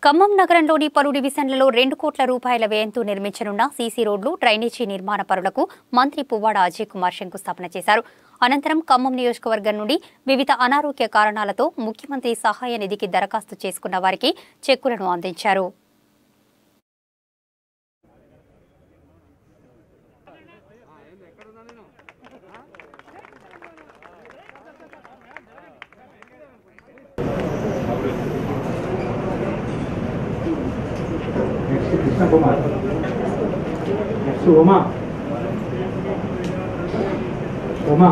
ఖమ్మం నగరంలోని పలు డివిజన్లలో రెండు కోట్ల రూపాయల వ్యయంతో నిర్మించనున్న సీసీ రోడ్లు డ్రైనేజీ నిర్మాణ పనులకు మంత్రి పువ్వాడ అజయ్ కుమార్ శంకుస్థాపన చేశారు అనంతరం ఖమ్మం నియోజకవర్గం నుండి వివిధ అనారోగ్య కారణాలతో ముఖ్యమంత్రి సహాయ నిధికి దరఖాస్తు చేసుకున్న వారికి చెక్కులను అందించారు నెక్స్ట్ కృష్ణ కుమార్ నెక్స్ట్ ఉమా ఉమా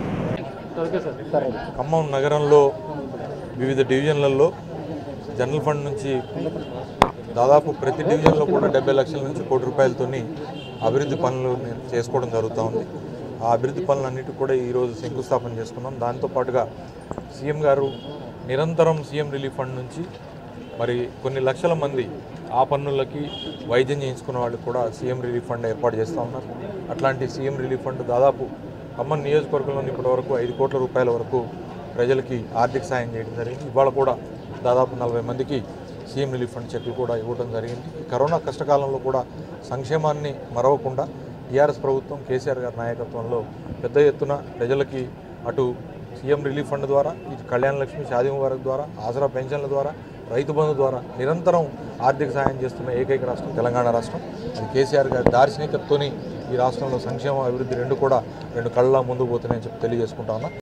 ఖమ్మం నగరంలో వివిధ డివిజన్లలో జనరల్ ఫండ్ నుంచి దాదాపు ప్రతి డివిజన్లో కూడా డెబ్బై లక్షల నుంచి కోటి రూపాయలతోని అభివృద్ధి పనులు నే- చేసుకోవడం జరుగుతూ ఉంది ఆ అభివృద్ధి పనులన్నిటి కూడా ఈరోజు శంకుస్థాపన చేసుకున్నాం దాంతో పాటుగా సీఎం గారు నిరంతరం సీఎం రిలీఫ్ ఫండ్ నుంచి మరి కొన్ని లక్షల మంది ఆ పన్నులకి వైద్యం చేయించుకున్న వాళ్ళకి కూడా సీఎం రిలీఫ్ ఫండ్ ఏర్పాటు చేస్తూ ఉన్నారు అట్లాంటి సీఎం రిలీఫ్ ఫండ్ దాదాపు ఖమ్మం నియోజకవర్గంలో ఇప్పటి వరకు ఐదు కోట్ల రూపాయల వరకు ప్రజలకి ఆర్థిక సాయం చేయడం జరిగింది ఇవాళ కూడా దాదాపు నలభై మందికి సీఎం రిలీఫ్ ఫండ్ చెక్లు కూడా ఇవ్వడం జరిగింది ఈ కరోనా కష్టకాలంలో కూడా సంక్షేమాన్ని మరవకుండా టీఆర్ఎస్ ప్రభుత్వం కేసీఆర్ గారి నాయకత్వంలో పెద్ద ఎత్తున ప్రజలకి అటు సీఎం రిలీఫ్ ఫండ్ ద్వారా ఇటు కళ్యాణ లక్ష్మి షాదీ ముబారక్ ద్వారా ఆసరా పెన్షన్ల ద్వారా రైతు బంధు ద్వారా నిరంతరం ఆర్థిక సాయం చేస్తున్న ఏకైక రాష్ట్రం తెలంగాణ రాష్ట్రం అది కేసీఆర్ గారి దార్శనికతతోని ఈ రాష్ట్రంలో సంక్షేమ అభివృద్ధి రెండు కూడా రెండు కళ్ళ ముందుకు పోతున్నాయని చెప్పి తెలియజేసుకుంటా ఉన్నా